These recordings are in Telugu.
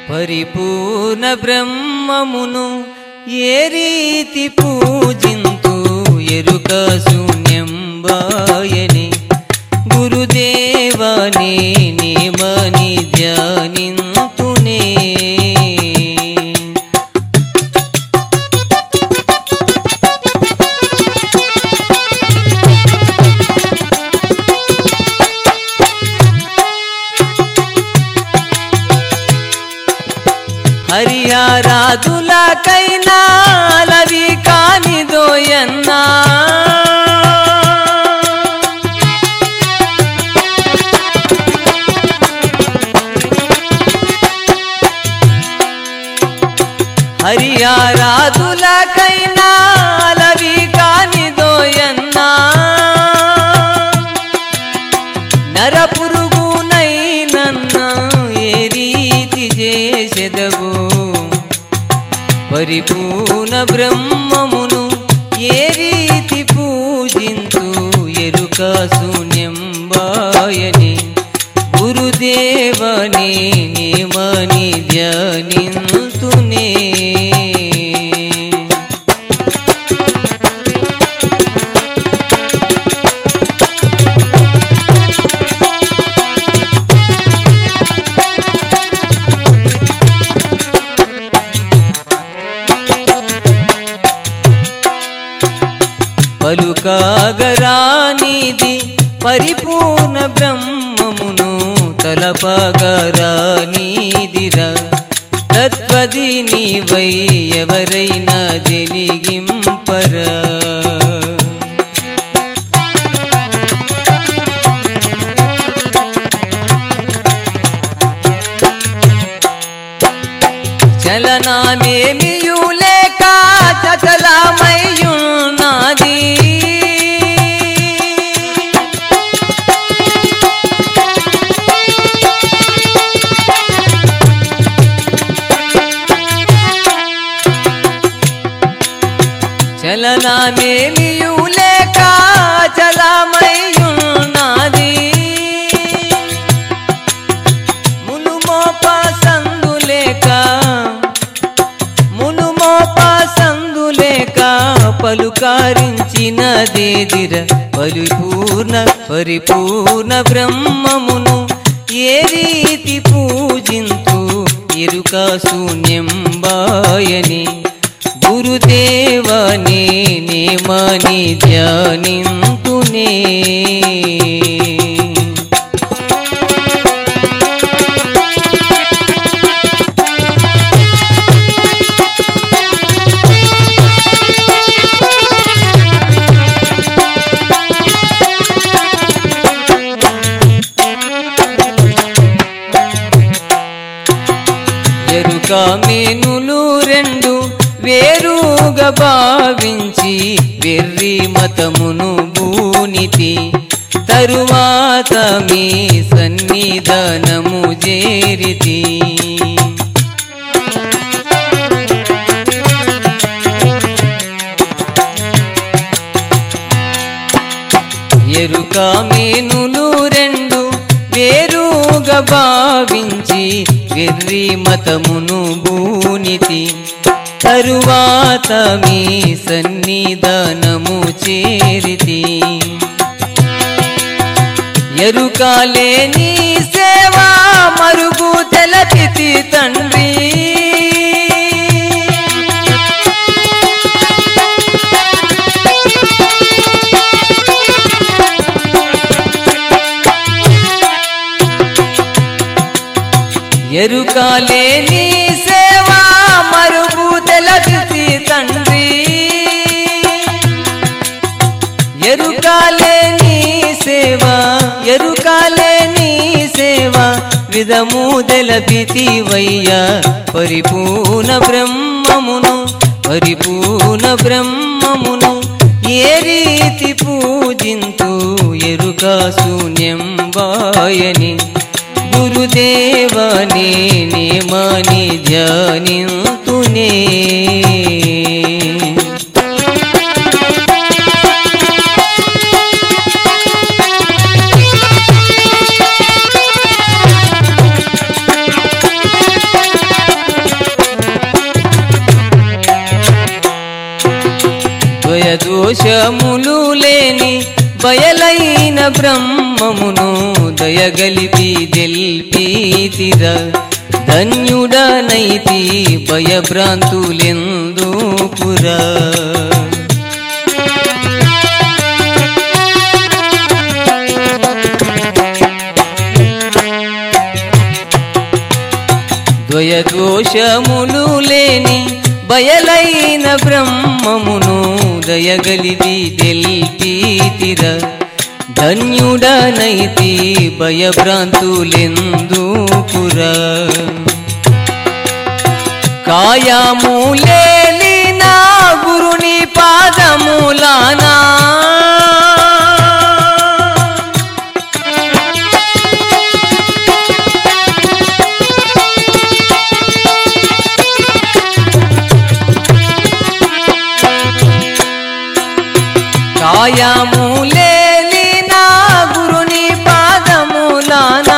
పరిపూర్ణ బ్రహ్మమును ఏ రీతి పూజింతు ఎరుక శూన్యంబాయని గురుదేవనే నేమని ధ్యానింతునే హరియారాధులకైనా అలవి కానిదోయన్నా హరియారాధులకైనా అలవి కానిదోయన్నా నరపురుగునైనన్న ఏ రీతి చేసెదవు పరిపూర్ణ బ్రహ్మమును ఏ రీతి పూజింతు ఎరుక శూన్యం బాయని గురుదేవనే నేమని ధ్యానింతునే పలుకాగరానిది పరిపూర్ణ బ్రహ్మమును తలపగరానిదిరా తత్వది నీవై ఎవరైనా జనిగింపరా చలనామేమియు లేక చచలమయ్యున్నది చలనామేమియు లేక చలమయ్యున్నది మునుమోప సందులేక మునుమోప సందులేక పలుకారించినదేదిర పరిపూర్ణ పరిపూర్ణ బ్రహ్మమును ఏ రీతి పూజింతు ఎరుక శూన్యం బాయని గురుదేవనే నేమని ధ్యానింతునే ఎరుక మేనులు రెండు వేరుగా భావించి వెర్రి మతమును భూనితి తరువాత మీ సన్నిధానము చేరితి ఎరుక మేనులు రెండు వేరుగా భావించి వెర్రి మతమును భూనితి తరువాత మీ సన్నిధానము చేరితి ఎరుకాలే నీ సేవా మరుగు తెలపితి తండ్రి ఎరుకాలే నీ సేవా మరుగు తెలపితి తండ్రి ఎరుకాలే నీ సేవ ఎరుకాలే నీ సేవ విధము తెలపితివయ్యా పరిపూర్ణ బ్రహ్మమును పరిపూర్ణ బ్రహ్మమును ఏ రీతి పూజింతు ఎరుక శూన్యం వాయని గురుదేవనే నేమని ధ్యానింతునే దోషములు లేని బయలైన బ్రహ్మమును దయగలిపి తెల్పీతిర ధన్యుడనైతి భయభ్రాంతులెందుకురా ద్వయదోషములు లేని బయలైన బ్రహ్మమును దయగలిది తెల్పీతిర ధన్యుడనైతి భయభ్రాంతులెందుకురా కాయములేని నా గురుని పాదములానా కాయములేని నా గురుని పాదములానా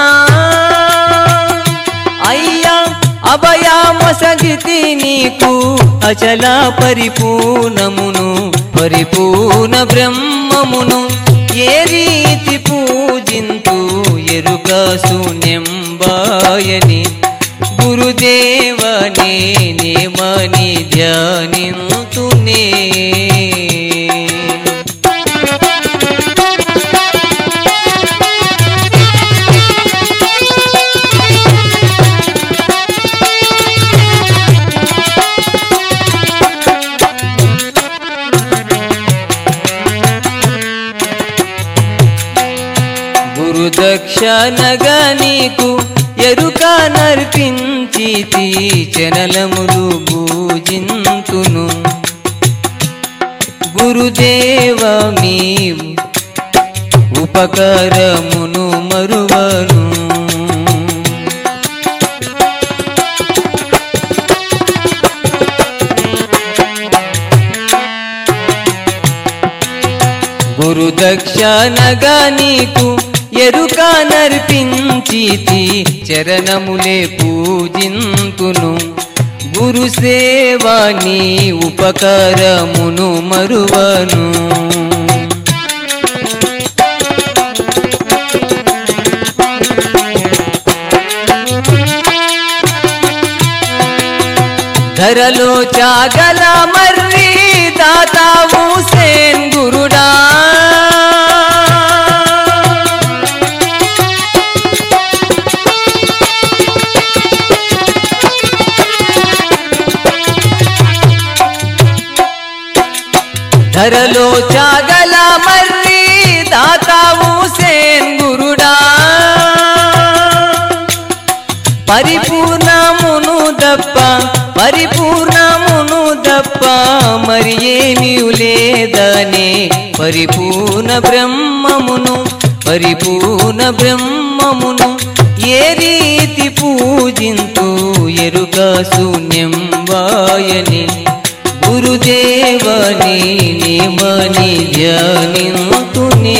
అయ్యా అభయామసగితి నీకు అచల పరిపూర్ణమును పరిపూర్ణ బ్రహ్మమును ఏ రీతి పూజింతు ఎరుక శూన్యంబాయని గురుదేవనే నేమని ధ్యానింతునే గురు దక్షనగా నీకు ఎరుక నర్పించి చనలములు పూజింతును గురుదేవ మీ ఉపకారమును మరువను గురు దక్షనగా నీకు ఎరుక నర్పించి చరణములే పూజింతును గురు సేవాని ఉపకారమును మరువను ధరలో చాగల మర్రి దాతావు సేన్ గురుడా ధరలో చాగల మర్రి దాతావు సేన్ గురుడా పరిపూర్ణమును దప్ప పరిపూర్ణమును దప్ప మరి ఏమీ లేదనే పరిపూర్ణ బ్రహ్మమును పరిపూర్ణ బ్రహ్మమును ఏ రీతి పూజింతు ఎరుక శూన్యం వాయని గురుదేవని నేమని ధ్యానింతునే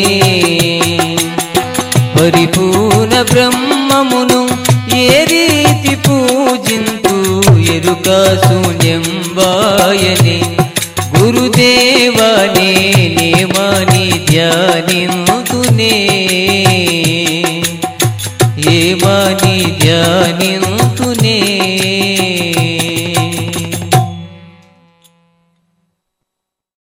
పరిపూర్ణ బ్రహ్మమును ఏ రీతి పూజింతు ఎరుక శూన్యం వాయని గురుదేవనే నేమని ధ్యానింతునే ఏమని ధ్యానింతునే